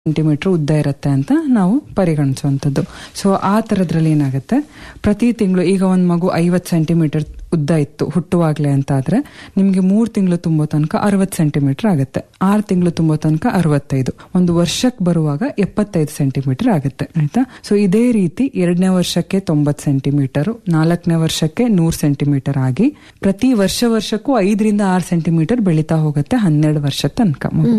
Centimetre ಉದ್ದ ಇರುತ್ತೆ ಅಂತ ನಾವು ಪರಿಗಣಿಸುವಂಥದ್ದು ಸೊ ಆ ಥರದ್ರಲ್ಲಿ ಏನಾಗುತ್ತೆ ಪ್ರತಿ ತಿಂಗಳು ಈಗ ಒಂದು ಮಗು ಐವತ್ತು ಸೆಂಟಿಮೀಟರ್ ಉದ್ದ ಇತ್ತು ಹುಟ್ಟುವಾಗ್ಲೇ ಅಂತ ಆದ್ರೆ ನಿಮ್ಗೆ ಮೂರ್ ತಿಂಗಳು ತುಂಬೋ ತನಕ ಅರವತ್ತು ಸೆಂಟಿಮೀಟರ್ ಆಗುತ್ತೆ ಆರು ತಿಂಗಳು ತುಂಬೋ ತನಕ ಅರವತ್ತೈದು ಒಂದು ವರ್ಷಕ್ಕೆ ಬರುವಾಗ ಎಪ್ಪತ್ತೈದು ಸೆಂಟಿಮೀಟರ್ ಆಗುತ್ತೆ ಆಯ್ತಾ ಸೊ ಇದೇ ರೀತಿ ಎರಡನೇ ವರ್ಷಕ್ಕೆ ತೊಂಬತ್ ಸೆಂಟಿಮೀಟರ್ ನಾಲ್ಕನೇ ವರ್ಷಕ್ಕೆ ನೂರ್ ಸೆಂಟಿಮೀಟರ್ ಆಗಿ ಪ್ರತಿ ವರ್ಷ ವರ್ಷಕ್ಕೂ ಐದರಿಂದ ಆರು ಸೆಂಟಿಮೀಟರ್ ಬೆಳೀತಾ ಹೋಗುತ್ತೆ ಹನ್ನೆರಡು ವರ್ಷ ತನಕ ಮಗು.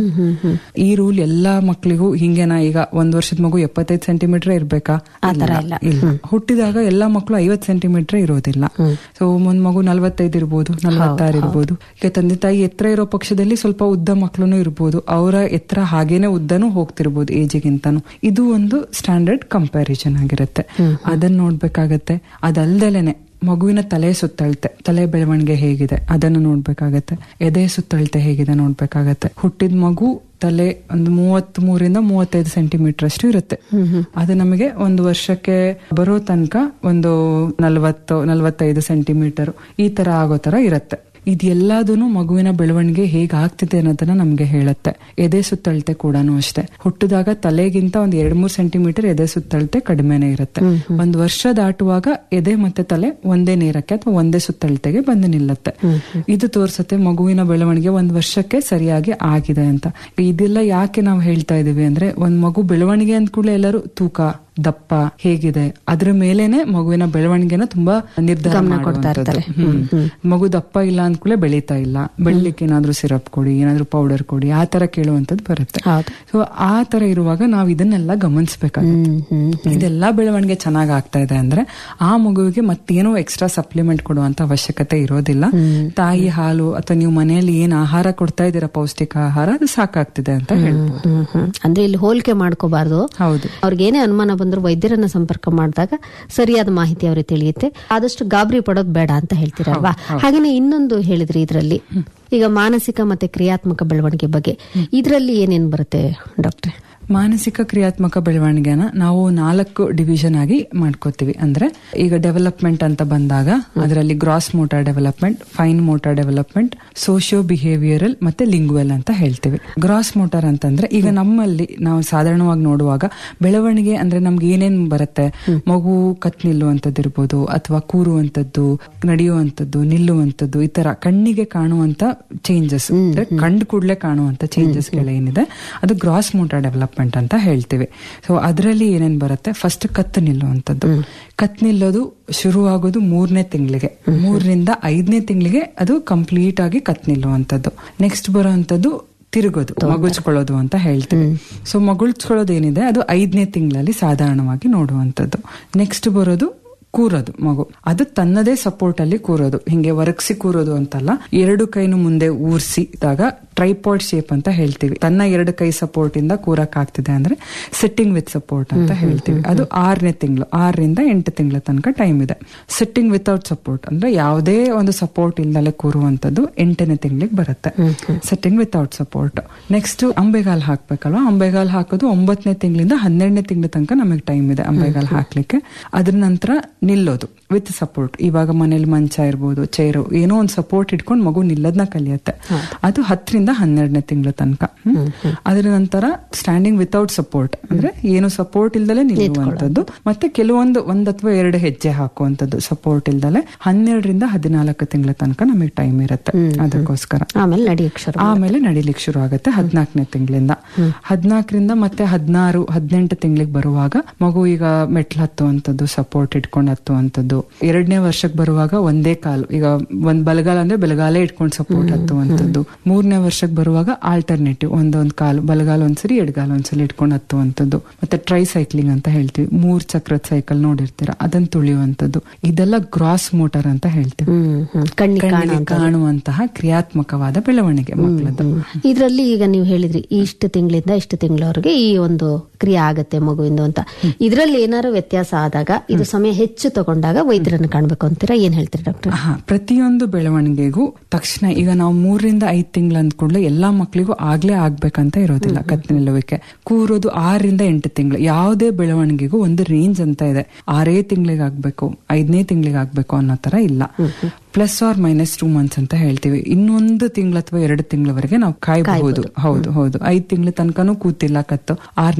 ಈ ರೂಲ್ ಎಲ್ಲಾ ಮಕ್ಕಳಿಗೂ ಹಿಂಗೇನಾ ಈಗ ಒಂದ್ ವರ್ಷದ ಮಗು ಎಪ್ಪತ್ತೈದು ಸೆಂಟಿಮೀಟರ್ ಇರ್ಬೇಕಾ ಇಲ್ಲ ಇಲ್ಲ ಹುಟ್ಟಿದಾಗ ಎಲ್ಲಾ ಮಕ್ಕಳು ಐವತ್ ಸೆಂಟಿಮೀಟರ್ ಇರೋದಿಲ್ಲ ಸೊ ಒಂದ್ ಮಗು ನಲ್ವತ್ತೈದು ಇರ್ಬೋದು ನಲ್ವತ್ತಾರು ಇರ್ಬೋದು ಈಗ ತಂದೆ ತಾಯಿ ಎತ್ತರ ಇರೋ ಪಕ್ಷದಲ್ಲಿ ಸ್ವಲ್ಪ ಉದ್ದ ಮಕ್ಕಳು ಇರ್ಬೋದು ಅವರ ಎತ್ತರ ಹಾಗೇನೆ ಉದ್ದನೂ ಹೋಗ್ತಿರ್ಬೋದು ಏಜಿಗಿಂತಾನು ಇದು ಒಂದು ಸ್ಟ್ಯಾಂಡರ್ಡ್ ಕಂಪ್ಯಾರಿಸನ್ ಆಗಿರುತ್ತೆ ಅದನ್ನ ನೋಡ್ಬೇಕಾಗತ್ತೆ ಅದಲ್ದಲೇನೆ ಮಗುವಿನ ತಲೆ ಸುತ್ತಳತೆ ತಲೆ ಬೆಳವಣಿಗೆ ಹೇಗಿದೆ ಅದನ್ನು ನೋಡ್ಬೇಕಾಗತ್ತೆ ಎದೆ ಸುತ್ತಳತೆ ಹೇಗಿದೆ ನೋಡ್ಬೇಕಾಗತ್ತೆ ಹುಟ್ಟಿದ ಮಗು ತಲೆ ಒಂದು ಮೂವತ್ತ್ ಮೂರಿಂದ ಮೂವತ್ತೈದು ಸೆಂಟಿಮೀಟರ್ ಅಷ್ಟು ಇರುತ್ತೆ ಅದು ನಮಗೆ ಒಂದು ವರ್ಷಕ್ಕೆ ಬರೋ ತನಕ ಒಂದು ನಲವತ್ತು ನಲವತ್ತೈದು ಸೆಂಟಿಮೀಟರ್ ಈ ತರ ಆಗೋ ತರ ಇರುತ್ತೆ ಇದೆಲ್ಲದೂ ಮಗುವಿನ ಬೆಳವಣಿಗೆ ಹೇಗೆ ಆಗ್ತಿದೆ ಅನ್ನೋದನ್ನ ನಮ್ಗೆ ಹೇಳುತ್ತೆ ಎದೆ ಸುತ್ತಳತೆ ಕೂಡ ಅಷ್ಟೇ ಹುಟ್ಟಿದಾಗ ತಲೆಗಿಂತ ಒಂದ್ ಎರಡ್ ಮೂರ್ ಸೆಂಟಿಮೀಟರ್ ಎದೆ ಸುತ್ತಳತೆ ಕಡಿಮೆನೆ ಇರುತ್ತೆ ಒಂದ್ ವರ್ಷ ದಾಟುವಾಗ ಎದೆ ಮತ್ತೆ ತಲೆ ಒಂದೇ ನೇರಕ್ಕೆ ಅಥವಾ ಒಂದೇ ಸುತ್ತಳತೆಗೆ ಬಂದು ನಿಲ್ಲುತ್ತೆ ಇದು ತೋರ್ಸುತ್ತೆ ಮಗುವಿನ ಬೆಳವಣಿಗೆ ಒಂದ್ ವರ್ಷಕ್ಕೆ ಸರಿಯಾಗಿ ಆಗಿದೆ ಅಂತ ಇದೆಲ್ಲ ಯಾಕೆ ನಾವು ಹೇಳ್ತಾ ಇದೀವಿ ಅಂದ್ರೆ ಒಂದ್ ಮಗು ಬೆಳವಣಿಗೆ ಅಂದ ಕೂಡಲೇ ಎಲ್ಲರೂ ತೂಕ ದಪ್ಪ ಹೇಗಿದೆ ಅದ್ರ ಮೇಲೇನೆ ಮಗುವಿನ ಬೆಳವಣಿಗೆನ ತುಂಬಾ ನಿರ್ಧಾರ ಮಾಡುವಂಥದ್ದು. ಹ್ಮ್. ಮಗು ದಪ್ಪ ಇಲ್ಲ ಅಂದ್ಕೂಲೆ ಬೆಳೀತಾ ಇಲ್ಲ ಬೆಳಿಲಿಕ್ಕೆ ಏನಾದ್ರೂ ಸಿರಪ್ ಕೊಡಿ ಏನಾದ್ರೂ ಪೌಡರ್ ಕೊಡಿ ಆ ತರ ಕೇಳುವಂತದ್ದು ಬರುತ್ತೆ ಸೊ ಆ ತರ ಇರುವಾಗ ನಾವು ಇದನ್ನೆಲ್ಲ ಗಮನಿಸಬೇಕಾಗುತ್ತೆ ಇದೆಲ್ಲ ಬೆಳವಣಿಗೆ ಚೆನ್ನಾಗ್ ಆಗ್ತಾ ಇದೆ ಅಂದ್ರೆ ಆ ಮಗುವಿಗೆ ಮತ್ತೇನೋ ಎಕ್ಸ್ಟ್ರಾ ಸಪ್ಲಿಮೆಂಟ್ ಕೊಡುವಂತ ಅವಶ್ಯಕತೆ ಇರೋದಿಲ್ಲ ತಾಯಿ ಹಾಲು ಅಥವಾ ನೀವು ಮನೆಯಲ್ಲಿ ಏನ್ ಆಹಾರ ಕೊಡ್ತಾ ಇದ್ದೀರಾ ಪೌಷ್ಟಿಕ ಆಹಾರ ಅದು ಸಾಕಾಗ್ತಿದೆ ಅಂತ ಹೇಳ್ಬೋದು ಹ್ಮ್, ಹ್ಮ್. ಅಂದ್ರೆ ಇಲ್ಲಿ ಹೋಲಿಕೆ ಮಾಡ್ಕೋಬಾರ್ದು ಹೌದು ಅವ್ರಿಗೆ ಏನೇ ಅನುಮಾನ ಬಂದ್ರು ವೈದ್ಯರನ್ನ ಸಂಪರ್ಕ ಮಾಡಿದಾಗ ಸರಿಯಾದ ಮಾಹಿತಿ ಅವರಿಗೆ ತಿಳಿಯುತ್ತೆ ಆದಷ್ಟು ಗಾಬರಿ ಪಡೋದು ಬೇಡ ಅಂತ ಹೇಳ್ತೀರಲ್ವಾ ಹಾಗೇನೆ ಇನ್ನೊಂದು ಹೇಳಿದ್ರಿ ಇದರಲ್ಲಿ ಈಗ ಮಾನಸಿಕ ಮತ್ತೆ ಕ್ರಿಯಾತ್ಮಕ ಬೆಳವಣಿಗೆ ಬಗ್ಗೆ ಇದರಲ್ಲಿ ಏನೇನ್ ಬರುತ್ತೆ ಡಾಕ್ಟ್ರೆ ಮಾನಸಿಕ ಕ್ರಿಯಾತ್ಮಕ ಬೆಳವಣಿಗೆನ ನಾವು ನಾಲ್ಕು ಡಿವಿಷನ್ ಆಗಿ ಮಾಡ್ಕೋತೀವಿ ಅಂದ್ರೆ ಈಗ ಡೆವಲಪ್ಮೆಂಟ್ ಅಂತ ಬಂದಾಗ ಅದರಲ್ಲಿ gross motor development fine motor development socio behavioural ಮತ್ತೆ ಲಿಂಗ್ವೆಲ್ ಅಂತ ಹೇಳ್ತೀವಿ ಗ್ರಾಸ್ ಮೋಟಾರ್ ಅಂತಂದ್ರೆ ಈಗ ನಮ್ಮಲ್ಲಿ ನಾವು ಸಾಧಾರಣವಾಗಿ ನೋಡುವಾಗ ಬೆಳವಣಿಗೆ ಅಂದ್ರೆ ನಮ್ಗೆ ಏನೇನ್ ಬರುತ್ತೆ ಮಗು ಕತ್ ನಿಲ್ಲುವಂತದ್ದು ಇರ್ಬೋದು ಅಥವಾ ಕೂರುವಂತದ್ದು ನಡೆಯುವಂತದ್ದು ನಿಲ್ಲುವಂತದ್ದು ಈ ತರ ಕಣ್ಣಿಗೆ ಕಾಣುವಂತ ಚೇಂಜಸ್ ಅಂದ್ರೆ ಕಂಡು ಕೂಡಲೇ ಕಾಣುವಂತ ಚೇಂಜಸ್ ಏನಿದೆ ಅದು ಗ್ರಾಸ್ ಮೋಟಾರ್ ಡೆವಲಪ್ಮೆಂಟ್ ಅಂತ ಹೇಳ್ತೀವಿ ಸೊ ಅದರಲ್ಲಿ ಏನೇನ್ ಬರುತ್ತೆ ಫಸ್ಟ್ ಕತ್ತು ನಿಲ್ಲುವಂತದ್ದು ಕತ್ ನಿಲ್ಲೋದು ಶುರುವಾಗೋದು ಮೂರನೇ ತಿಂಗಳಿಗೆ ಮೂರರಿಂದ ಐದನೇ ತಿಂಗಳಿಗೆ ಅದು ಕಂಪ್ಲೀಟ್ ಆಗಿ ಕತ್ ನಿಲ್ಲುವಂತದ್ದು ನೆಕ್ಸ್ಟ್ ಬರುವಂತದ್ದು ತಿರುಗೋದು ಮಗುಚ್ಕೊಳ್ಳೋದು ಅಂತ ಹೇಳ್ತೀವಿ ಸೊ ಮಗುಳ್ಸ್ಕೊಳ್ಳೋದು ಏನಿದೆ ಅದು ಐದನೇ ತಿಂಗಳಲ್ಲಿ ಸಾಧಾರಣವಾಗಿ ನೋಡುವಂತದ್ದು ನೆಕ್ಸ್ಟ್ ಬರೋದು ಕೂರೋದು ಮಗು ಅದು ತನ್ನದೇ ಸಪೋರ್ಟ್ ಅಲ್ಲಿ ಕೂರೋದು ಹಿಂಗೆ ಒರಗಿಸಿ ಕೂರೋದು ಅಂತಲ್ಲ ಎರಡು ಕೈನು ಮುಂದೆ ಊರ್ಸಿದಾಗ ಟ್ರೈಪಾಡ್ ಶೇಪ್ ಅಂತ ಹೇಳ್ತೀವಿ ತನ್ನ ಎರಡು ಕೈ ಸಪೋರ್ಟ್ ಇಂದ ಕೂರಕ್ ಆಗ್ತಿದೆ ಅಂದ್ರೆ ಸಿಟ್ಟಿಂಗ್ ವಿತ್ ಸಪೋರ್ಟ್ ಅಂತ ಹೇಳ್ತೀವಿ ಅದು ಆರನೇ ತಿಂಗಳು ಆರರಿಂದ ಎಂಟು ತಿಂಗಳ ತನಕ ಟೈಮ್ ಇದೆ ಸಿಟ್ಟಿಂಗ್ ವಿತೌಟ್ ಸಪೋರ್ಟ್ ಅಂದ್ರೆ ಯಾವುದೇ ಒಂದು ಸಪೋರ್ಟ್ ಇಲ್ದಲೆ ಕೂರುವಂತದ್ದು ಎಂಟನೇ ತಿಂಗಳಿಗೆ ಬರುತ್ತೆ ಸಿಟ್ಟಿಂಗ್ ವಿತೌಟ್ ಸಪೋರ್ಟ್ ನೆಕ್ಸ್ಟ್ ಅಂಬೆಗಾಲ್ ಹಾಕ್ಬೇಕಲ್ವಾ ಅಂಬೆಗಾಲ್ ಹಾಕೋದು ಒಂಬತ್ತನೇ ತಿಂಗಳಿಂದ ಹನ್ನೆರಡನೇ ತಿಂಗಳ ತನಕ ನಮಗೆ ಟೈಮ್ ಇದೆ ಅಂಬೆಗಾಲ್ ಹಾಕ್ಲಿಕ್ಕೆ ಅದ್ರ ನಂತರ ನಿಲ್ಲೋದು ವಿತ್ ಸಪೋರ್ಟ್ ಇವಾಗ ಮನೇಲಿ ಮಂಚ ಇರ್ಬೋದು ಚೇರು ಏನೋ ಒಂದು ಸಪೋರ್ಟ್ ಇಟ್ಕೊಂಡು ಮಗು ನಿಲ್ಲೋದನ್ನ ಕಲಿಯುತ್ತೆ ಅದು ಹತ್ತರಿಂದ ಹನ್ನೆರಡನೇ ತಿಂಗಳ ತನಕ ಹ್ಮ್. ಅದರ ನಂತರ ಸ್ಟ್ಯಾಂಡಿಂಗ್ ವಿತೌಟ್ ಸಪೋರ್ಟ್ ಅಂದ್ರೆ ಏನು ಸಪೋರ್ಟ್ ಇಲ್ದಲೆ ನಿಲ್ಲುವಂತದ್ದು ಮತ್ತೆ ಕೆಲವೊಂದು ಒಂದ್ ಅಥವಾ ಎರಡು ಹೆಜ್ಜೆ ಹಾಕುವಂತದ್ದು ಸಪೋರ್ಟ್ ಇಲ್ದಲೆ ಹನ್ನೆರಡರಿಂದ ಹದಿನಾಲ್ಕು ತಿಂಗಳ ತನಕ ನಮಗೆ ಟೈಮ್ ಇರುತ್ತೆ ಅದಕ್ಕೋಸ್ಕರ ಆಮೇಲೆ ನಡೆಯಕ್ ಶುರು ಆಮೇಲೆ ನಡಿಲಿಕ್ಕೆ ಶುರು ಆಗುತ್ತೆ ಹದಿನಾಲ್ಕನೇ ತಿಂಗಳಿಂದ ಹದಿನಾಲ್ಕರಿಂದ ಮತ್ತೆ ಹದಿನಾರು ಹದಿನೆಂಟು ತಿಂಗಳಿಗೆ ಬರುವಾಗ ಮಗು ಈಗ ಮೆಟ್ಲು ಹತ್ತುವಂಥದ್ದು ಸಪೋರ್ಟ್ ಇಟ್ಕೊಂಡು ಹತ್ತುವಂಥದ್ದು ಎರಡನೇ ವರ್ಷಕ್ಕೆ ಬರುವಾಗ ಒಂದೇ ಕಾಲು ಈಗ ಒಂದ್ ಬಲಗಾಲ ಅಂದ್ರೆ ಬಲಗಾಲೇ ಇಟ್ಕೊಂಡು ಸಪೋರ್ಟ್ ಹತ್ತುವಂಥದ್ದು ಮೂರನೇ ವರ್ಷಕ್ಕೆ ಬರುವಾಗ ಆಲ್ಟರ್ನೇಟಿವ್ ಒಂದೊಂದ್ ಕಾಲು ಬಲಗಾಲ ಒಂದ್ಸರಿ ಎಡಗಾಲ ಒಂದ್ಸಲಿ ಇಟ್ಕೊಂಡು ಹತ್ತುವಂಥದ್ದು ಮತ್ತೆ ಟ್ರೈ ಸೈಕ್ಲಿಂಗ್ ಅಂತ ಹೇಳ್ತೀವಿ ಮೂರ್ ಚಕ್ರದ ಸೈಕಲ್ ನೋಡಿರ್ತೀರ ಅದನ್ನ ತುಳಿಯುವಂಥದ್ದು ಇದೆಲ್ಲ ಗ್ರಾಸ್ ಮೋಟಾರ್ ಅಂತ ಹೇಳ್ತೀವಿ ಹ್ಮ್ ಹ್ಮ್ ಕಣ್ಣಿಗೆ ಕಣ್ಣಿಗೆ ಕಾಣುವಂತಹ ಕ್ರಿಯಾತ್ಮಕವಾದ ಬೆಳವಣಿಗೆ ಮಕ್ಕಳದ್ದು ಇದರಲ್ಲಿ ಈಗ ನೀವು ಹೇಳಿದ್ರಿ ಇಷ್ಟು ತಿಂಗಳಿಂದ ಇಷ್ಟು ತಿಂಗಳವರೆಗೆ ಈ ಒಂದು ಕ್ರಿಯೆ ಆಗತ್ತೆ ಮಗುವಿಂದ ಅಂತ ಇದರಲ್ಲಿ ಏನಾದ್ರು ವ್ಯತ್ಯಾಸ ಆದಾಗ ಇದು ಸಮಯ ಹೆಚ್ಚು ತಗೊಂಡಾಗ ವೈದ್ಯರನ್ನು ಕಾಣ್ಬೇಕು ಅಂತೀರಾ ಏನ್ ಹೇಳ್ತೀರಿ ಡಾಕ್ಟರ್ ಹಾ ಪ್ರತಿಯೊಂದು ಬೆಳವಣಿಗೆಗೂ ತಕ್ಷಣ ಈಗ ನಾವು ಮೂರರಿಂದ ಐದ್ ತಿಂಗಳು ಅಂದ್ಕೊಂಡ್ಲೆ ಎಲ್ಲಾ ಮಕ್ಕಳಿಗೂ ಆಗ್ಲೇ ಆಗ್ಬೇಕಂತ ಇರೋದಿಲ್ಲ ಕತ್ತು ನಿಲ್ಲುವಿಕೆ ಕೂರೋದು ಆರರಿಂದ ಎಂಟು ತಿಂಗಳು ಯಾವುದೇ ಬೆಳವಣಿಗೆಗೂ ಒಂದು ರೇಂಜ್ ಅಂತ ಇದೆ ಆರೇ ತಿಂಗಳಿಗೆ ಆಗ್ಬೇಕು ಐದನೇ ತಿಂಗಳಿಗೆ ಆಗ್ಬೇಕು ಅನ್ನೋ ತರ ಇಲ್ಲ plus or minus two months ಅಂತ ಹೇಳ್ತೀವಿ ಇನ್ನೊಂದು ತಿಂಗಳು ಅಥವಾ ಎರಡು ತಿಂಗಳವರೆಗೆ ನಾವು ಕಾಯಬಹುದು ಹೌದು ಹೌದು ಐದ್ ತಿಂಗಳ ತನಕನೂ ಕೂತಿಲ್ಲ ಕತ್ತು ಆರ್